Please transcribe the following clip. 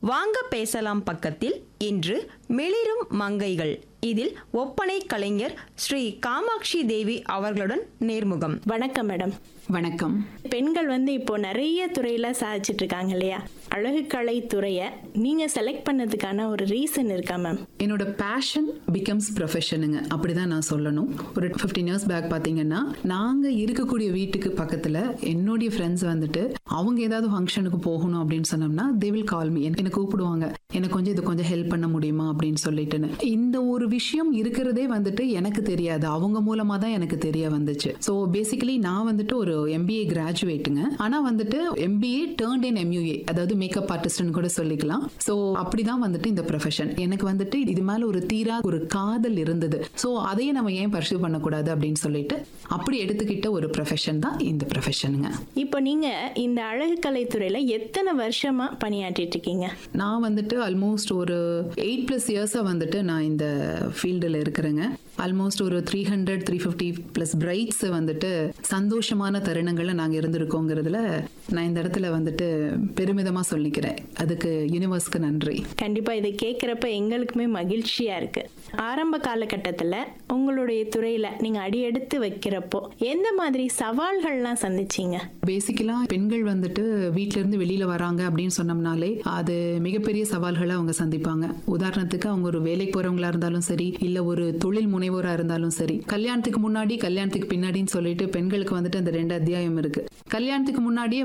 வாங்க பேசலாம் பக்கத்தில் இன்று மிளிரும் மங்கைகள் இதில் ஒப்பனை கலைஞர் ஸ்ரீ காமாட்சி தேவி அவர்களுடன் நேர்முகம் வணக்கம் மேடம் வணக்கம் பெண்கள் வந்து இப்போ நிறைய துறையில சாதிச்சிட்டு இருக்காங்க இல்லையா அழகுக்கலை துறையை நீங்க செலக்ட் பண்ணதுக்கான ஒரு ரீசன் இருக்கா மேம் என்னோட பேஷன் பிகம்ஸ் ப்ரொஃபஷனுங்க அப்படிதான் நான் சொல்லணும் ஒரு ஃபிஃப்டீன் இயர்ஸ் பேக் பார்த்தீங்கன்னா நாங்கள் இருக்கக்கூடிய வீட்டுக்கு பக்கத்தில் என்னுடைய ஃப்ரெண்ட்ஸ் வந்துட்டு அவங்க ஏதாவது ஃபங்க்ஷனுக்கு போகணும் அப்படின்னு சொன்னோம்னா தே வில் கால் மீ என்னை கூப்பிடுவாங்க எனக்கு கொஞ்சம் இது கொஞ்சம் ஹெல்ப் பண்ண முடியுமா அப்படின்னு சொல்லிட்டுன்னு இந்த ஒரு விஷயம் இருக்கிறதே வந்துட்டு எனக்கு தெரியாது அவங்க மூலமாக தான் எனக்கு தெரிய வந்துச்சு ஸோ பேசிக்கலி நான் வந்துட்டு ஒரு எம்பிஏ கிராஜுவேட்டுங்க ஆனால் வந்துட்டு எம்பிஏ டேர்ன்ட் இன் எம்யூஏ அதாவது மேக்கப் ஆர்டிஸ்ட்னு கூட சொல்லிக்கலாம் ஸோ அப்படிதான் வந்துட்டு இந்த ப்ரொஃபஷன் எனக்கு வந்துட்டு இது மேல ஒரு தீரா ஒரு காதல் இருந்தது ஸோ அதையே நம்ம ஏன் பர்சியூ பண்ணக்கூடாது அப்படின்னு சொல்லிட்டு அப்படி எடுத்துக்கிட்ட ஒரு ப்ரொஃபஷன் தான் இந்த ப்ரொஃபஷனுங்க இப்போ நீங்க இந்த அழகுக்கலை துறையில எத்தனை வருஷமா பணியாற்றிட்டு இருக்கீங்க நான் வந்துட்டு ஆல்மோஸ்ட் ஒரு எயிட் ப்ளஸ் இயர்ஸாக வந்துட்டு நான் இந்த ஃபீல்டில் இருக்கிறேங்க ஆல்மோஸ்ட் ஒரு three hundred three fifty plus brides வந்துட்டு சந்தோஷமான தருணங்களில் நாங்கள் இருந்திருக்கோங்கிறதுல நான் இந்த இடத்துல வந்துட்டு பெருமிதமாக சொல்லிக்கிறேன் அதுக்கு யூனிவர்ஸ்க்கு நன்றி கண்டிப்பா இதை கேட்குறப்ப எங்களுக்குமே மகிழ்ச்சியா இருக்கு ஆரம்ப காலகட்டத்தில் உங்களுடைய துறையில நீங்க அடியெடுத்து வைக்கிறப்போ எந்த மாதிரி சவால்கள்லாம் சந்திச்சீங்க பேசிக்கலாக பெண்கள் வந்துட்டு வீட்ல இருந்து வெளியில வராங்க அப்படின்னு சொன்னோம்னாலே அது மிகப்பெரிய சவால்களை அவங்க சந்திப்பாங்க உதாரணத்துக்கு அவங்க ஒரு வேலைக்கு போறவங்களா இருந்தாலும் சரி இல்ல ஒரு தொழில் முனைவோரா இருந்தாலும் சரி கல்யாணத்துக்கு முன்னாடி கல்யாணத்துக்கு பின்னாடின்னு சொல்லிட்டு பெண்களுக்கு வந்துட்டு அந்த ரெண்டு அத்தியாயம் இருக்கு கல்யாணத்துக்கு முன்னாடியே